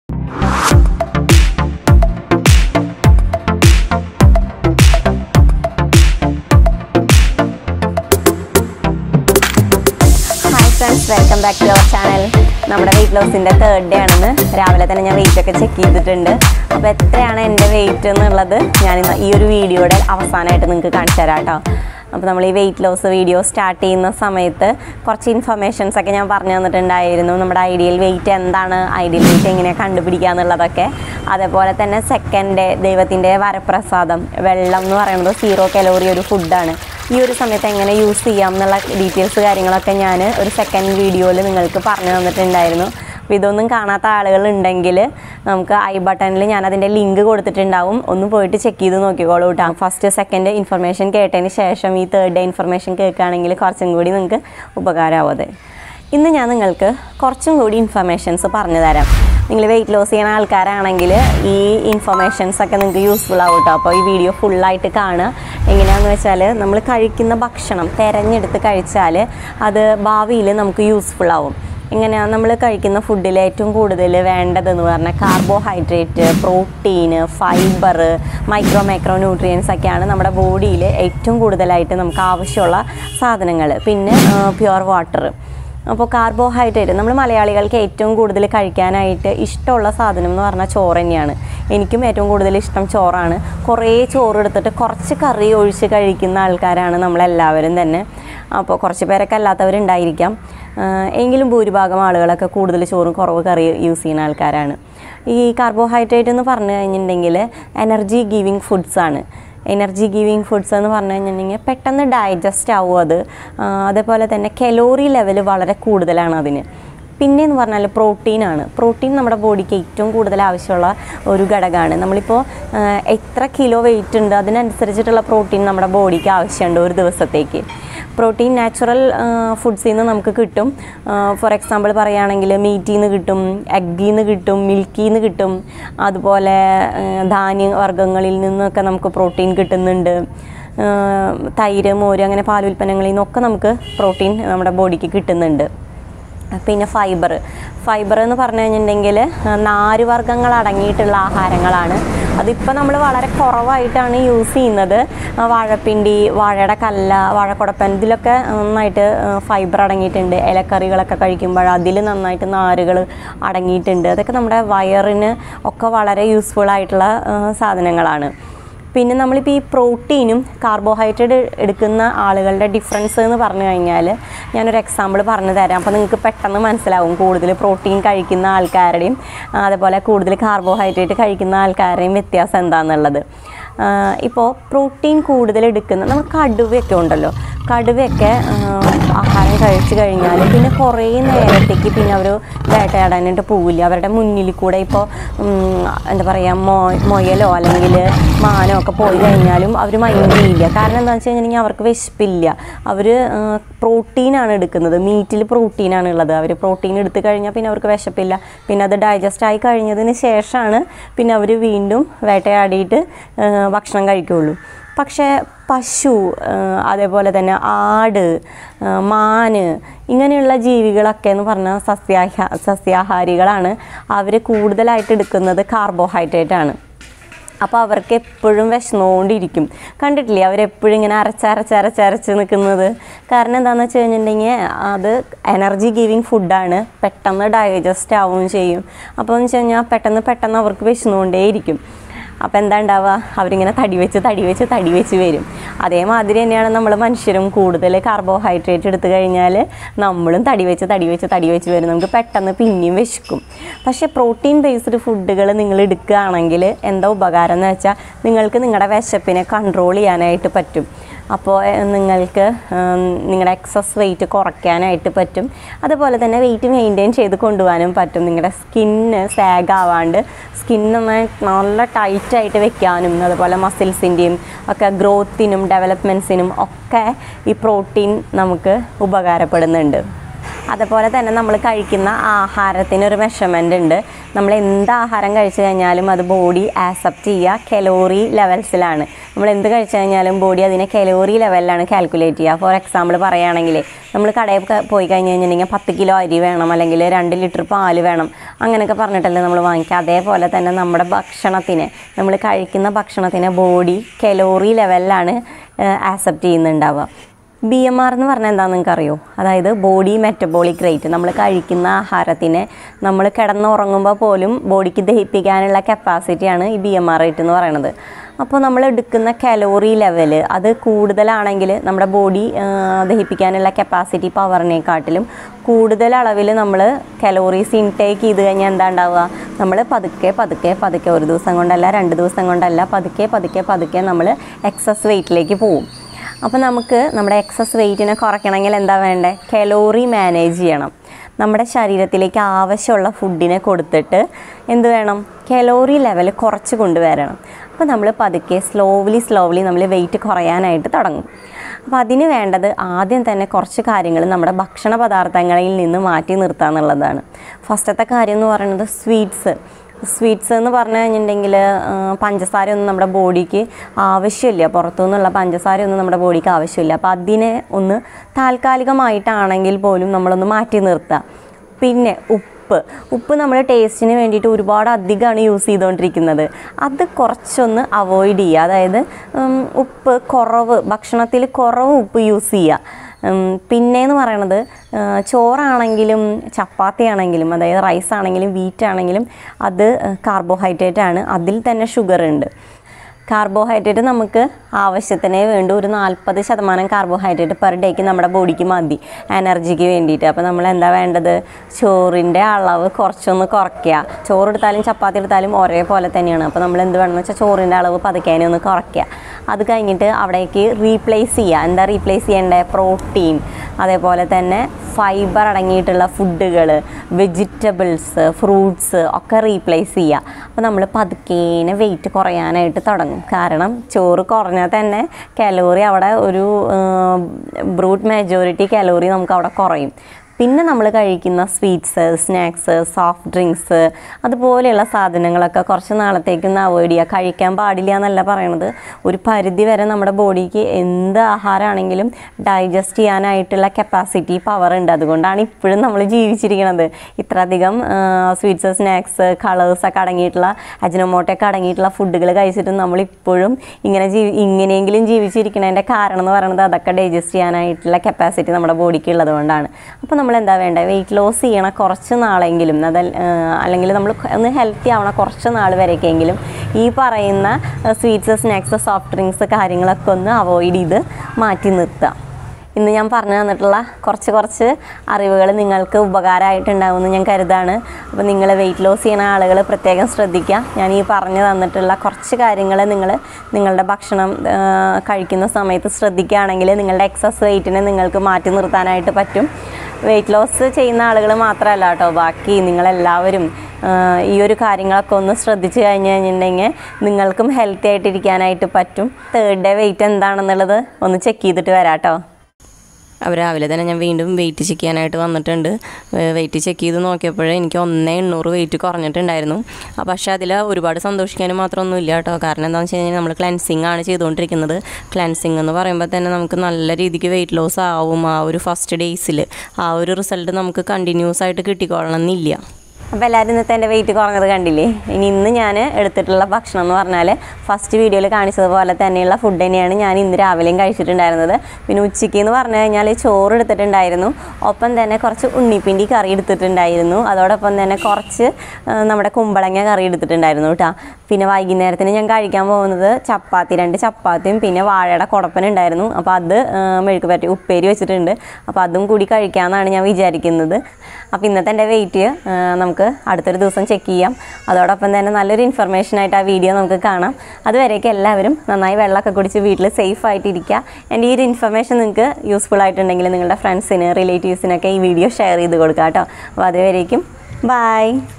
hi friends welcome back to our channel നമ്മുടെ weight ലോസിൻ്റെ third day ആണെന്ന് രാവിലെ തന്നെ ഞാൻ വെയിറ്റ് ഒക്കെ ചെക്ക് ചെയ്തിട്ടുണ്ട് അപ്പോൾ എത്രയാണ് എൻ്റെ വെയിറ്റ് എന്നുള്ളത് ഞാൻ ഇന്ന് ഈ ഒരു വീഡിയോയുടെ അവസാനമായിട്ട് നിങ്ങൾക്ക് കാണിച്ചു തരാം കേട്ടോ അപ്പോൾ നമ്മൾ ഈ വെയിറ്റ് ലോസ് വീഡിയോ സ്റ്റാർട്ട് ചെയ്യുന്ന സമയത്ത് കുറച്ച് ഇൻഫർമേഷൻസ് ഒക്കെ ഞാൻ പറഞ്ഞു തന്നിട്ടുണ്ടായിരുന്നു നമ്മുടെ ഐഡിയൽ വെയിറ്റ് എന്താണ് ഐഡിയൽ വെയിറ്റ് എങ്ങനെയാണ് കണ്ടുപിടിക്കുക എന്നുള്ളതൊക്കെ അതേപോലെ തന്നെ സെക്കൻഡ് ദൈവത്തിൻ്റെ വരപ്രസാദം വെള്ളം എന്ന് പറയുന്നത് സീറോ കലോറി ഒരു ഫുഡാണ് ഈ ഒരു സമയത്ത് എങ്ങനെ യൂസ് ചെയ്യാം എന്നുള്ള ഡീറ്റെയിൽസ് കാര്യങ്ങളൊക്കെ ഞാൻ ഒരു സെക്കൻഡ് വീഡിയോയിൽ നിങ്ങൾക്ക് പറഞ്ഞു തന്നിട്ടുണ്ടായിരുന്നു അപ്പോൾ ഇതൊന്നും കാണാത്ത ആളുകൾ ഉണ്ടെങ്കിൽ നമുക്ക് ഐ ബട്ടണിൽ ഞാൻ അതിൻ്റെ ലിങ്ക് കൊടുത്തിട്ടുണ്ടാവും ഒന്ന് പോയിട്ട് ചെക്ക് ചെയ്ത് നോക്കിക്കോളൂ കേട്ടോ ഫസ്റ്റ് സെക്കൻഡ് ഇൻഫർമേഷൻ കേട്ടതിന് ശേഷം ഈ തേർഡ് ഡേ ഇൻഫർമേഷൻ കേൾക്കുകയാണെങ്കിൽ കുറച്ചും കൂടി നിങ്ങൾക്ക് ഉപകാരമാവും അത് ഇന്ന് ഞാൻ നിങ്ങൾക്ക് കുറച്ചും കൂടി ഇൻഫർമേഷൻസ് പറഞ്ഞു തരാം നിങ്ങൾ വെയിറ്റ് ലോസ് ചെയ്യുന്ന ആൾക്കാരാണെങ്കിൽ ഈ ഇൻഫർമേഷൻസ് ഒക്കെ നിങ്ങൾക്ക് യൂസ്ഫുൾ ആവും കേട്ടോ അപ്പോൾ ഈ വീഡിയോ ഫുള്ളായിട്ട് കാണുക എങ്ങനെയാണെന്ന് വെച്ചാൽ നമ്മൾ കഴിക്കുന്ന ഭക്ഷണം തിരഞ്ഞെടുത്ത് കഴിച്ചാൽ അത് ഭാവിയിൽ നമുക്ക് യൂസ്ഫുൾ ആവും എങ്ങനെയാണ് നമ്മൾ കഴിക്കുന്ന ഫുഡിൽ ഏറ്റവും കൂടുതൽ വേണ്ടതെന്ന് പറഞ്ഞാൽ കാർബോഹൈഡ്രേറ്റ് പ്രോട്ടീന് ഫൈബർ മൈക്രോ മൈക്രോ ന്യൂട്രിയൻസ് ഒക്കെയാണ് നമ്മുടെ ബോഡിയിൽ ഏറ്റവും കൂടുതലായിട്ട് നമുക്ക് ആവശ്യമുള്ള സാധനങ്ങൾ പിന്നെ പ്യുവർ വാട്ടർ അപ്പോൾ കാർബോഹൈഡ്രേറ്റ് നമ്മൾ മലയാളികൾക്ക് ഏറ്റവും കൂടുതൽ കഴിക്കാനായിട്ട് ഇഷ്ടമുള്ള സാധനം എന്ന് പറഞ്ഞാൽ ചോറ് തന്നെയാണ് എനിക്കും ഏറ്റവും കൂടുതൽ ഇഷ്ടം ചോറാണ് കുറേ ചോറ് എടുത്തിട്ട് കുറച്ച് കറി ഒഴിച്ച് കഴിക്കുന്ന ആൾക്കാരാണ് നമ്മളെല്ലാവരും തന്നെ അപ്പോൾ കുറച്ച് പേരൊക്കെ അല്ലാത്തവരുണ്ടായിരിക്കാം ആഹ് എങ്കിലും ഭൂരിഭാഗം ആളുകളൊക്കെ കൂടുതൽ ചോറും കുറവ് കറി യൂസ് ചെയ്യുന്ന ആൾക്കാരാണ് ഈ കാർബോഹൈഡ്രേറ്റ് എന്ന് പറഞ്ഞു കഴിഞ്ഞിട്ടുണ്ടെങ്കിൽ എനർജി ഗിവിങ് ഫുഡ്സ് ആണ് എനർജി ഗിവിങ് ഫുഡ്സ് എന്ന് പറഞ്ഞു കഴിഞ്ഞിട്ടുണ്ടെങ്കിൽ പെട്ടെന്ന് ഡൈജസ്റ്റ് ആവും അത് ആ, അതേപോലെ തന്നെ കലോറി ലെവൽ വളരെ കൂടുതലാണ് അതിന് പിന്നെ എന്ന് പറഞ്ഞാൽ പ്രോട്ടീനാണ് പ്രോട്ടീൻ നമ്മുടെ ബോഡിക്ക് ഏറ്റവും കൂടുതൽ ആവശ്യമുള്ള ഒരു ഘടകമാണ് നമ്മളിപ്പോൾ ആ, എത്ര കിലോ വെയിറ്റ് ഉണ്ട് അതിനനുസരിച്ചിട്ടുള്ള പ്രോട്ടീൻ നമ്മുടെ ബോഡിക്ക് ആവശ്യമുണ്ട് ഒരു ദിവസത്തേക്ക് പ്രോട്ടീൻ നാച്ചുറൽ ഫുഡ്സിൽ നിന്ന് നമുക്ക് കിട്ടും ഫോർ എക്സാമ്പിൾ പറയുകയാണെങ്കിൽ മീറ്റിൽ നിന്ന് കിട്ടും എഗ്ഗിൽ നിന്ന് കിട്ടും മിൽക്കിൽ നിന്ന് കിട്ടും അതുപോലെ ആ, ധാന്യ വർഗ്ഗങ്ങളിൽ നിന്നൊക്കെ നമുക്ക് പ്രോട്ടീൻ കിട്ടുന്നുണ്ട് ആ, തൈര് മോര് അങ്ങനെ പാലുൽപ്പന്നങ്ങളിൽ നിന്നൊക്കെ നമുക്ക് പ്രോട്ടീൻ നമ്മുടെ ബോഡിക്ക് കിട്ടുന്നുണ്ട് പിന്നെ ഫൈബർ ഫൈബർ എന്ന് പറഞ്ഞു കഴിഞ്ഞിട്ടുണ്ടെങ്കിൽ നാര് വർഗ്ഗങ്ങൾ അടങ്ങിയിട്ടുള്ള ആഹാരങ്ങളാണ് അതിപ്പോൾ നമ്മൾ വളരെ കുറവായിട്ടാണ് യൂസ് ചെയ്യുന്നത് ആ, വാഴപ്പിണ്ടി വാഴയുടെ കല്ല വാഴക്കുടപ്പൻ ഇതിലൊക്കെ നന്നായിട്ട് ഫൈബർ അടങ്ങിയിട്ടുണ്ട് ഇലക്കറികളൊക്കെ കഴിക്കുമ്പോൾ അതിൽ നന്നായിട്ട് നാരുകൾ അടങ്ങിയിട്ടുണ്ട് അതൊക്കെ നമ്മുടെ വയറിന് ഒക്കെ വളരെ യൂസ്ഫുൾ ആയിട്ടുള്ള ആ, സാധനങ്ങളാണ് പിന്നെ നമ്മളിപ്പോൾ ഈ പ്രോട്ടീനും കാർബോഹൈഡ്രേറ്റ് എടുക്കുന്ന ആളുകളുടെ ഡിഫറൻസ് എന്ന് പറഞ്ഞു കഴിഞ്ഞാൽ ഞാനൊരു എക്സാമ്പിൾ പറഞ്ഞു തരാം അപ്പോൾ നിങ്ങൾക്ക് പെട്ടെന്ന് മനസ്സിലാവും കൂടുതൽ പ്രോട്ടീൻ കഴിക്കുന്ന ആൾക്കാരുടെയും ആ, അതേപോലെ കൂടുതൽ കാർബോഹൈഡ്രേറ്റ് കഴിക്കുന്ന ആൾക്കാരുടെയും വ്യത്യാസം എന്താണെന്നുള്ളത് ഇപ്പോൾ പ്രോട്ടീൻ കൂടുതൽ എടുക്കുന്ന നമുക്ക് കടുവയൊക്കെ ഉണ്ടല്ലോ കടുവയൊക്കെ ആ, ആഹാരം കഴിച്ചു കഴിഞ്ഞാൽ പിന്നെ കുറേ നേരത്തേക്ക് പിന്നെ അവർ വേട്ടയാടാനായിട്ട് പോവില്ല അവരുടെ മുന്നിൽ കൂടെ ഇപ്പോൾ എന്താ പറയുക മോ മൊയലോ അല്ലെങ്കിൽ മാനോ ഒക്കെ പോയി കഴിഞ്ഞാലും അവർ മൈൻഡ് ചെയ്യില്ല കാരണം എന്താണെന്ന് വെച്ച് കഴിഞ്ഞിട്ടുണ്ടെങ്കിൽ അവർക്ക് വിശപ്പില്ല അവർ പ്രോട്ടീനാണ് എടുക്കുന്നത് മീറ്റിൽ പ്രോട്ടീനാണ് ഉള്ളത് അവർ പ്രോട്ടീൻ എടുത്തു കഴിഞ്ഞാൽ പിന്നെ അവർക്ക് വിശപ്പില്ല പിന്നെ അത് ഡൈജസ്റ്റ് ആയി കഴിഞ്ഞതിന് ശേഷമാണ് പിന്നെ അവർ വീണ്ടും വേട്ടയാടിയിട്ട് ആ, ഭക്ഷണം കഴിക്കുകയുള്ളൂ പക്ഷേ പശു ആ, അതേപോലെ തന്നെ ആട് ആ, മാന് ഇങ്ങനെയുള്ള ജീവികളൊക്കെ എന്ന് പറഞ്ഞാൽ സസ്യാഹാ സസ്യാഹാരികളാണ് അവർ കൂടുതലായിട്ട് എടുക്കുന്നത് കാർബോഹൈഡ്രേറ്റ് ആണ് അപ്പോൾ അവർക്ക് എപ്പോഴും വിശന്നുകൊണ്ടിരിക്കും കണ്ടിട്ടില്ലേ അവരെപ്പോഴും ഇങ്ങനെ അരച്ചരച്ചരച്ചരച്ച് നിൽക്കുന്നത് കാരണം എന്താണെന്ന് വെച്ച് കഴിഞ്ഞിട്ടുണ്ടെങ്കിൽ അത് എനർജി ഗിവിങ് ഫുഡാണ് പെട്ടെന്ന് ഡൈജസ്റ്റ് ആവുകയും ചെയ്യും അപ്പോൾ എന്ന് വെച്ച് കഴിഞ്ഞാൽ പെട്ടെന്ന് പെട്ടെന്ന് അവർക്ക് വിശന്നുകൊണ്ടേയിരിക്കും അപ്പോൾ എന്താ ഉണ്ടാവുക അവരിങ്ങനെ തടി വെച്ച് തടി വെച്ച് തടി വെച്ച് വരും അതേമാതിരി തന്നെയാണ് നമ്മൾ മനുഷ്യരും കൂടുതൽ കാർബോഹൈഡ്രേറ്റ് എടുത്തു കഴിഞ്ഞാൽ നമ്മളും തടി വെച്ച് തടി വെച്ച് തടി വെച്ച് വരും നമുക്ക് പെട്ടെന്ന് പിന്നെയും വിശക്കും പക്ഷേ പ്രോട്ടീൻ ബേസ്ഡ് ഫുഡുകൾ നിങ്ങൾ എടുക്കുകയാണെങ്കിൽ എന്താ ഉപകാരം എന്ന് വെച്ചാൽ നിങ്ങൾക്ക് നിങ്ങളുടെ വിശപ്പിനെ കൺട്രോൾ ചെയ്യാനായിട്ട് പറ്റും അപ്പോൾ ഏഹ്, നിങ്ങൾക്ക് ഉം, നിങ്ങളുടെ എക്സസ് വെയിറ്റ് കുറയ്ക്കാനായിട്ട് പറ്റും അതുപോലെ തന്നെ വെയിറ്റ് മെയിൻറ്റെയിൻ ചെയ്ത് കൊണ്ടുപോകാനും പറ്റും നിങ്ങളുടെ സ്കിന്ന് സാഗ് ആവാണ്ട് സ്കിൻ നന്നായി നല്ല ടൈറ്റായിട്ട് വെക്കാനും അതുപോലെ മസിൽസിൻ്റെയും ഒക്കെ ഗ്രോത്തിനും ഡെവലപ്മെൻറ്റ്സിനും ഒക്കെ ഈ പ്രോട്ടീൻ നമുക്ക് ഉപകാരപ്പെടുന്നുണ്ട് അതുപോലെ തന്നെ നമ്മൾ കഴിക്കുന്ന ആഹാരത്തിനൊരു മെഷർമെൻ്റ് ഉണ്ട് നമ്മൾ എന്ത് ആഹാരം കഴിച്ചു കഴിഞ്ഞാലും അത് ബോഡി ആക്സെപ്റ്റ് ചെയ്യുക കലോറി ലെവൽസിലാണ് നമ്മൾ എന്ത് കഴിച്ചു കഴിഞ്ഞാലും ബോഡി അതിനെ കലോറി ലെവലിലാണ് കാൽക്കുലേറ്റ് ചെയ്യുക ഫോർ എക്സാമ്പിൾ പറയുകയാണെങ്കിൽ നമ്മൾ കടയിൽ ക- പോയി കഴിഞ്ഞ് കഴിഞ്ഞിട്ടുണ്ടെങ്കിൽ പത്ത് കിലോ അരി വേണം അല്ലെങ്കിൽ രണ്ട് ലിറ്റർ പാല് വേണം അങ്ങനെയൊക്കെ പറഞ്ഞിട്ടല്ലേ നമ്മൾ വാങ്ങിക്കുക അതേപോലെ തന്നെ നമ്മുടെ ഭക്ഷണത്തിന് നമ്മൾ കഴിക്കുന്ന ഭക്ഷണത്തിന് ബോഡി കലോറി ലെവലിലാണ് ആക്സെപ്റ്റ് ചെയ്യുന്നുണ്ടാവുക ബി എം ആർ എന്ന് പറഞ്ഞാൽ എന്താണെന്ന് നിങ്ങൾക്ക് അറിയോ അതായത് ബോഡി മെറ്റബോളിക് റേറ്റ് നമ്മൾ കഴിക്കുന്ന ആഹാരത്തിന് നമ്മൾ കിടന്നുറങ്ങുമ്പോൾ പോലും ബോഡിക്ക് ദഹിപ്പിക്കാനുള്ള കപ്പാസിറ്റിയാണ് ഈ ബി എം ആർ റേറ്റ് എന്ന് പറയുന്നത് അപ്പോൾ നമ്മൾ എടുക്കുന്ന കലോറി ലെവൽ അത് കൂടുതലാണെങ്കിൽ നമ്മുടെ ബോഡി ദഹിപ്പിക്കാനുള്ള കപ്പാസിറ്റി പവറിനെക്കാട്ടിലും കൂടുതൽ അളവിൽ നമ്മൾ കലോറീസ് ഇൻടേക്ക് ചെയ്ത് കഴിഞ്ഞാൽ എന്താ ഉണ്ടാവുക നമ്മൾ പതുക്കെ പതുക്കെ പതുക്കെ ഒരു ദിവസം കൊണ്ടല്ല രണ്ട് ദിവസം കൊണ്ടല്ല പതുക്കെ പതുക്കെ പതുക്കെ നമ്മൾ എക്സസ് വെയിറ്റിലേക്ക് പോകും അപ്പോൾ നമുക്ക് നമ്മുടെ എക്സസ് വെയിറ്റിനെ കുറയ്ക്കണമെങ്കിൽ എന്താ വേണ്ടേ കലോറി മാനേജ് ചെയ്യണം നമ്മുടെ ശരീരത്തിലേക്ക് ആവശ്യമുള്ള ഫുഡിനെ കൊടുത്തിട്ട് എന്ത് വേണം കലോറി ലെവൽ കുറച്ച് കൊണ്ടുവരണം അപ്പോൾ നമ്മൾ പതുക്കെ സ്ലോവ്ലി സ്ലോവ്ലി നമ്മൾ വെയിറ്റ് കുറയാനായിട്ട് തുടങ്ങും അപ്പോൾ അതിന് വേണ്ടത് ആദ്യം തന്നെ കുറച്ച് കാര്യങ്ങൾ നമ്മുടെ ഭക്ഷണ പദാർത്ഥങ്ങളിൽ നിന്ന് മാറ്റി നിർത്തുക എന്നുള്ളതാണ് ഫസ്റ്റത്തെ കാര്യം എന്ന് പറയുന്നത് സ്വീറ്റ്സ് സ്വീറ്റ്സ് എന്ന് പറഞ്ഞു കഴിഞ്ഞിട്ടുണ്ടെങ്കിൽ പഞ്ചസാര ഒന്നും നമ്മുടെ ബോഡിക്ക് ആവശ്യമില്ല പുറത്തുനിന്നുള്ള പഞ്ചസാര ഒന്നും നമ്മുടെ ബോഡിക്ക് ആവശ്യമില്ല അപ്പോൾ അതിനെ ഒന്ന് താൽക്കാലികമായിട്ടാണെങ്കിൽ പോലും നമ്മളൊന്ന് മാറ്റി നിർത്തുക പിന്നെ ഉപ്പ് ഉപ്പ് നമ്മൾ ടേസ്റ്റിന് വേണ്ടിയിട്ട് ഒരുപാട് അധികമാണ് യൂസ് ചെയ്തുകൊണ്ടിരിക്കുന്നത് അത് കുറച്ചൊന്ന് അവോയ്ഡ് ചെയ്യുക അതായത് ഉം, ഉപ്പ് കുറവ് ഭക്ഷണത്തിൽ കുറവ് ഉപ്പ് യൂസ് ചെയ്യുക ഉം, പിന്നെയെന്ന് പറയണത് ആ, ചോറാണെങ്കിലും ചപ്പാത്തി ആണെങ്കിലും അതായത് റൈസ് ആണെങ്കിലും വീറ്റ് ആണെങ്കിലും അത് കാർബോഹൈഡ്രേറ്റ് ആണ് അതിൽ തന്നെ ഷുഗർ ഉണ്ട് കാർബോഹൈഡ്രേറ്റ് നമുക്ക് ആവശ്യത്തിനേ വേണ്ടു ഒരു നാൽപ്പത് ശതമാനം കാർബോഹൈഡ്രേറ്റ് പെർ ഡേക്ക് നമ്മുടെ ബോഡിക്ക് മതി എനർജിക്ക് വേണ്ടിയിട്ട് അപ്പോൾ നമ്മൾ എന്താ വേണ്ടത് ചോറിൻ്റെ അളവ് കുറച്ചൊന്ന് കുറയ്ക്കുക ചോറ് എടുത്താലും ചപ്പാത്തി എടുത്താലും ഒരേപോലെ തന്നെയാണ് അപ്പോൾ നമ്മൾ എന്ത് വേണമെന്ന് വെച്ചാൽ ചോറിൻ്റെ അളവ് പതുക്കേനെ ഒന്ന് കുറയ്ക്കുക അത് കഴിഞ്ഞിട്ട് അവിടേക്ക് റീപ്ലേസ് ചെയ്യുക എന്താ റീപ്ലേസ് ചെയ്യേണ്ടത് പ്രോട്ടീൻ അതേപോലെ തന്നെ ഫൈബർ അടങ്ങിയിട്ടുള്ള ഫുഡുകൾ വെജിറ്റബിൾസ് ഫ്രൂട്ട്സ് ഒക്കെ റീപ്ലേസ് ചെയ്യുക അപ്പോൾ നമ്മൾ പതുക്കേനെ വെയിറ്റ് കുറയാനായിട്ട് തുടങ്ങും കാരണം ചോറ് കുറഞ്ഞാൽ തന്നെ കലോറി അവിടെ ഒരു ബ്രൂട്ട് മെജോറിറ്റി കലോറി നമുക്ക് അവിടെ കുറയും പിന്നെ നമ്മൾ കഴിക്കുന്ന സ്വീറ്റ്സ് സ്നാക്സ് സോഫ്റ്റ് ഡ്രിങ്ക്സ് അതുപോലെയുള്ള സാധനങ്ങളൊക്കെ കുറച്ച് നാളത്തേക്കൊന്ന് അവോയ്ഡ് ചെയ്യുക കഴിക്കാൻ പാടില്ല എന്നല്ല പറയണത് ഒരു പരിധി വരെ നമ്മുടെ ബോഡിക്ക് എന്ത് ആഹാരമാണെങ്കിലും ഡൈജസ്റ്റ് ചെയ്യാനായിട്ടുള്ള കപ്പാസിറ്റി പവർ ഉണ്ട് അതുകൊണ്ടാണ് ഇപ്പോഴും നമ്മൾ ജീവിച്ചിരിക്കുന്നത് ഇത്രയധികം സ്വീറ്റ്സ് സ്നാക്സ് കളേഴ്സൊക്കെ അടങ്ങിയിട്ടുള്ള അജിനോമോട്ടൊക്കെ അടങ്ങിയിട്ടുള്ള ഫുഡുകൾ കഴിച്ചിട്ട് നമ്മളിപ്പോഴും ഇങ്ങനെ ജീവി ഇങ്ങനെയെങ്കിലും ജീവിച്ചിരിക്കുന്നതിൻ്റെ കാരണം എന്ന് പറയുന്നത് അതൊക്കെ ഡൈജസ്റ്റ് ചെയ്യാനായിട്ടുള്ള കപ്പാസിറ്റി നമ്മുടെ ബോഡിക്ക് ഉള്ളത് കൊണ്ടാണ് അപ്പോൾ നമ്മൾ എന്താ വേണ്ടത് വെയിറ്റ് ലോസ് ചെയ്യണ കുറച്ച് നാളെങ്കിലും അത് അല്ലെങ്കിൽ നമ്മൾ ഒന്ന് ഹെൽത്തി ആവണ കുറച്ച് നാൾ വരെയൊക്കെയെങ്കിലും ഈ പറയുന്ന സ്വീറ്റ്സ് സ്നാക്സ് സോഫ്റ്റ് ഡ്രിങ്ക്സ് കാര്യങ്ങളൊക്കെ ഒന്ന് അവോയ്ഡ് ചെയ്ത് മാറ്റി നിർത്തുക ഇന്ന് ഞാൻ പറഞ്ഞു തന്നിട്ടുള്ള കുറച്ച് കുറച്ച് അറിവുകൾ നിങ്ങൾക്ക് ഉപകാരമായിട്ടുണ്ടാവുമെന്ന് ഞാൻ കരുതാണ് അപ്പോൾ നിങ്ങൾ വെയിറ്റ് ലോസ് ചെയ്യുന്ന ആളുകൾ പ്രത്യേകം ശ്രദ്ധിക്കുക ഞാൻ ഈ പറഞ്ഞു തന്നിട്ടുള്ള കുറച്ച് കാര്യങ്ങൾ നിങ്ങൾ നിങ്ങളുടെ ഭക്ഷണം ആ, കഴിക്കുന്ന സമയത്ത് ശ്രദ്ധിക്കുകയാണെങ്കിൽ നിങ്ങളുടെ എക്സസ് വെയിറ്റിനെ നിങ്ങൾക്ക് മാറ്റി നിർത്താനായിട്ട് പറ്റും വെയിറ്റ് ലോസ് ചെയ്യുന്ന ആളുകൾ മാത്രമല്ല കേട്ടോ ബാക്കി നിങ്ങളെല്ലാവരും ആ, ഈ ഒരു കാര്യങ്ങളൊക്കെ ഒന്ന് ശ്രദ്ധിച്ചു കഴിഞ്ഞ് കഴിഞ്ഞിട്ടുണ്ടെങ്കിൽ നിങ്ങൾക്കും ഹെൽത്തി ആയിട്ടിരിക്കാനായിട്ട് പറ്റും തേർഡ് ഡേ വെയിറ്റ് എന്താണെന്നുള്ളത് ഒന്ന് ചെക്ക് ചെയ്തിട്ട് വരാം കേട്ടോ അപ്പോൾ രാവിലെ തന്നെ ഞാൻ വീണ്ടും വെയിറ്റ് ചെക്ക് ചെയ്യാനായിട്ട് വന്നിട്ടുണ്ട് വെയിറ്റ് ചെക്ക് ചെയ്ത് നോക്കിയപ്പോഴേ എനിക്ക് ഒന്നേ എണ്ണൂറ് വെയിറ്റ് കുറഞ്ഞിട്ടുണ്ടായിരുന്നു ആ, പക്ഷേ അതിൽ ഒരുപാട് സന്തോഷിക്കാനും മാത്രമൊന്നുമില്ല കേട്ടോ കാരണം എന്താണെന്ന് വെച്ച് കഴിഞ്ഞാൽ നമ്മൾ ക്ലെൻസിങ് ആണ് ചെയ്തുകൊണ്ടിരിക്കുന്നത് ക്ലെൻസിങ് എന്ന് പറയുമ്പോൾ തന്നെ നമുക്ക് നല്ല രീതിക്ക് വെയിറ്റ് ലോസ് ആവും ആ ഒരു ഫസ്റ്റ് ഡേയ്സിൽ ആ ഒരു റിസൾട്ട് നമുക്ക് കണ്ടിന്യൂസ് ആയിട്ട് കിട്ടിക്കൊള്ളണം എന്നില്ല അപ്പോൾ എല്ലാവരും ഇന്നത്തെ എൻ്റെ വെയിറ്റ് കുറഞ്ഞത് കണ്ടില്ലേ ഇനി ഇന്ന് ഞാൻ എടുത്തിട്ടുള്ള ഭക്ഷണം എന്ന് പറഞ്ഞാൽ ഫസ്റ്റ് വീഡിയോയിൽ കാണിച്ചതുപോലെ തന്നെയുള്ള ഫുഡ് തന്നെയാണ് ഞാൻ ഇന്ന് രാവിലെയും കഴിച്ചിട്ടുണ്ടായിരുന്നത് പിന്നെ ഉച്ചയ്ക്ക് എന്ന് പറഞ്ഞു കഴിഞ്ഞാൽ ചോറ് എടുത്തിട്ടുണ്ടായിരുന്നു ഒപ്പം തന്നെ കുറച്ച് ഉണ്ണിപ്പിണ്ടി കറി എടുത്തിട്ടുണ്ടായിരുന്നു അതോടൊപ്പം തന്നെ കുറച്ച് ആ, നമ്മുടെ കുമ്പളങ്ങ കറി എടുത്തിട്ടുണ്ടായിരുന്നു കേട്ടോ പിന്നെ വൈകുന്നേരത്തിന് ഞാൻ കഴിക്കാൻ പോകുന്നത് ചപ്പാത്തി രണ്ട് ചപ്പാത്തിയും പിന്നെ വാഴയുടെ കുടപ്പനുണ്ടായിരുന്നു അപ്പോൾ അത് ആ, മെഴുക്ക് പറ്റി ഉപ്പേരി വെച്ചിട്ടുണ്ട് അപ്പോൾ അതും കൂടി കഴിക്കാമെന്നാണ് ഞാൻ വിചാരിക്കുന്നത് അപ്പോൾ ഇന്നത്തെ എൻ്റെ വെയിറ്റ് നമുക്ക് അടുത്തൊരു ദിവസം ചെക്ക് ചെയ്യാം അതോടൊപ്പം തന്നെ നല്ലൊരു ഇൻഫർമേഷൻ ആയിട്ട് ആ വീഡിയോ നമുക്ക് കാണാം അതുവരേക്കും എല്ലാവരും നന്നായി വെള്ളമൊക്കെ കുടിച്ച് വീട്ടിൽ സേഫ് ആയിട്ടിരിക്കുക എൻ്റെ ഈ ഒരു ഇൻഫർമേഷൻ നിങ്ങൾക്ക് യൂസ്ഫുൾ ആയിട്ടുണ്ടെങ്കിൽ നിങ്ങളുടെ ഫ്രണ്ട്സിന് റിലേറ്റീവ്സിനൊക്കെ ഈ വീഡിയോ ഷെയർ ചെയ്ത് കൊടുക്കുക കേട്ടോ അപ്പോൾ അതുവരേക്കും ബൈ